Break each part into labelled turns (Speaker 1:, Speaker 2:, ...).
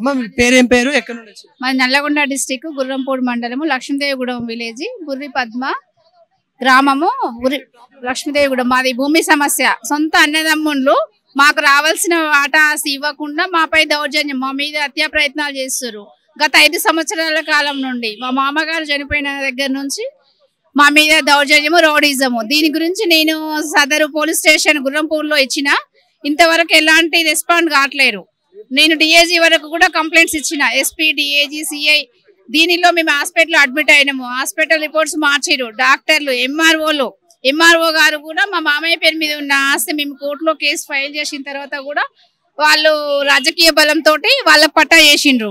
Speaker 1: అమ్మ మీ పేరేం పేరు ఎక్కడ నుండి వచ్చారు
Speaker 2: మాది నల్లగొండ డిస్టిక్ గుర్రంపూడి మండలము లక్ష్మీదేవిగూడెం విలేజ్ బుర్రి పద్మ గ్రామము బుర్రి లక్ష్మీదేవిగూడెం మాది భూమి సమస్య సొంత అన్నదమ్ముళ్ళు మాకు రావాల్సిన వాటా ఇవ్వకుండా మాపై దౌర్జన్యం మా మీద హత్యా ప్రయత్నాలు చేస్తారు గత ఐదు సంవత్సరాల కాలం నుండి మా మామగారు చనిపోయిన దగ్గర నుంచి మా మీద దౌర్జన్యము రౌడీజము దీని గురించి నేను సదరు పోలీస్ స్టేషన్ గుర్రంపూర్లో ఇచ్చిన ఇంతవరకు ఎలాంటి రెస్పాండ్ కావట్లేరు నేను డిఏజీ వరకు కూడా కంప్లైంట్స్ ఇచ్చిన ఎస్పీ డిఏజీ సిఐ దీనిలో మేము హాస్పిటల్ అడ్మిట్ అయినాము హాస్పిటల్ రిపోర్ట్స్ మార్చిరు డాక్టర్లు ఎంఆర్ఓలు ఎంఆర్ఓ గారు కూడా మా మామయ్య పేరు మీద ఉన్న ఆస్తి మేము కోర్టులో కేసు ఫైల్ చేసిన తర్వాత కూడా వాళ్ళు రాజకీయ బలంతో వాళ్ళకి పట్టా చేసిండ్రు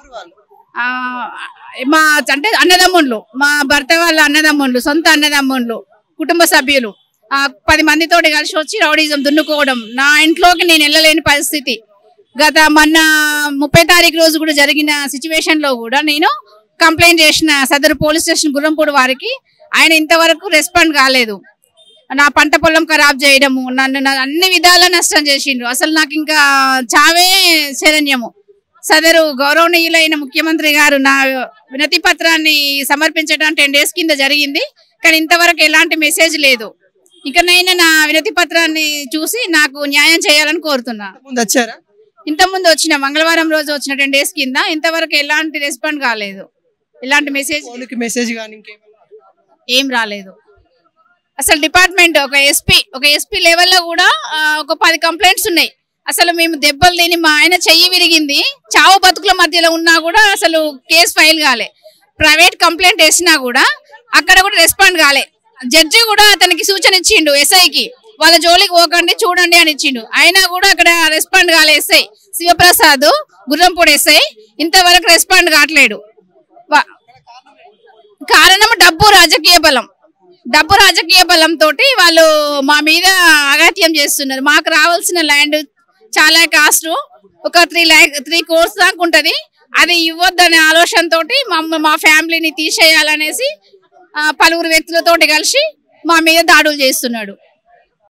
Speaker 2: ఆ, మా అంటే అన్నదమ్ముళ్ళు మా భర్త వాళ్ళ అన్నదమ్ముళ్ళు సొంత అన్నదమ్ముళ్ళు కుటుంబ సభ్యులు ఆ, పది మందితోటి కలిసి వచ్చి రౌడీజం దున్నుకోవడం నా ఇంట్లోకి నేను వెళ్ళలేని పరిస్థితి గత మొన్న ముప్పై తారీఖు రోజు కూడా జరిగిన సిచ్యువేషన్ లో కూడా నేను కంప్లైంట్ చేసిన సదరు పోలీస్ స్టేషన్ గుర్రంపూడి వారికి ఆయన ఇంతవరకు రెస్పాండ్ కాలేదు నా పంట పొలం ఖరాబ్ చేయడము నన్ను నా- అన్ని విధాలా నష్టం చేసిండ్రు అసలు నాకు ఇంకా చావే శరణ్యము సదరు గౌరవనీయులైన ముఖ్యమంత్రి గారు నా వినతి పత్రాన్ని సమర్పించడం టెన్ డేస్ కింద జరిగింది కానీ ఇంతవరకు ఎలాంటి మెసేజ్ లేదు ఇకనైనా నా వినతి పత్రాన్ని చూసి నాకు న్యాయం చేయాలని కోరుతున్నా
Speaker 1: ముందు వచ్చారా
Speaker 2: ఇంతకుముందు వచ్చిన మంగళవారం రోజు వచ్చిన టెన్ డేస్ కింద ఇంతవరకు ఎలాంటి రెస్పాండ్ కాలేదు ఎలాంటి మెసేజ్
Speaker 1: ఫోన్కి మెసేజ్ కానీ ఇంకేమైనా
Speaker 2: ఏం రాలేదు అసలు డిపార్ట్మెంట్ ఒక ఎస్పీ ఒక ఎస్పీ లెవెల్లో కూడా ఆ, ఒక పది కంప్లైంట్స్ ఉన్నాయి అసలు మేము దెబ్బలు తిని మా ఆయన చెయ్యి విరిగింది చావు బతుకుల మధ్యలో ఉన్నా కూడా అసలు కేసు ఫైల్ కాలే ప్రైవేట్ కంప్లైంట్ వేసినా కూడా అక్కడ కూడా రెస్పాండ్ కాలే జడ్జి కూడా అతనికి సూచన ఇచ్చిండు ఎస్ఐకి వాళ్ళ జోలికి పోకండి చూడండి అని ఇచ్చిండు అయినా కూడా అక్కడ రెస్పాండ్ కాలే ఎస్ఐ శివప్రసాద్ గుర్రంపూడి ఎస్ఐ ఇంతవరకు రెస్పాండ్ కావట్లేడు వా- కారణం డబ్బు రాజకీయ బలం డబ్బు రాజకీయ బలం తోటి వాళ్ళు మా మీద అగాత్యం చేస్తున్నారు మాకు రావాల్సిన ల్యాండ్ చాలా కాస్ట్ ఒక త్రీ ల్యాక్ త్రీ కోర్స్ దాకా ఉంటది అది ఇవ్వద్దనే ఆలోచన తోటి మా మా ఫ్యామిలీని తీసేయాలనేసి ఆ, పలువురు వ్యక్తులతోటి కలిసి మా మీద దాడులు చేస్తున్నాడు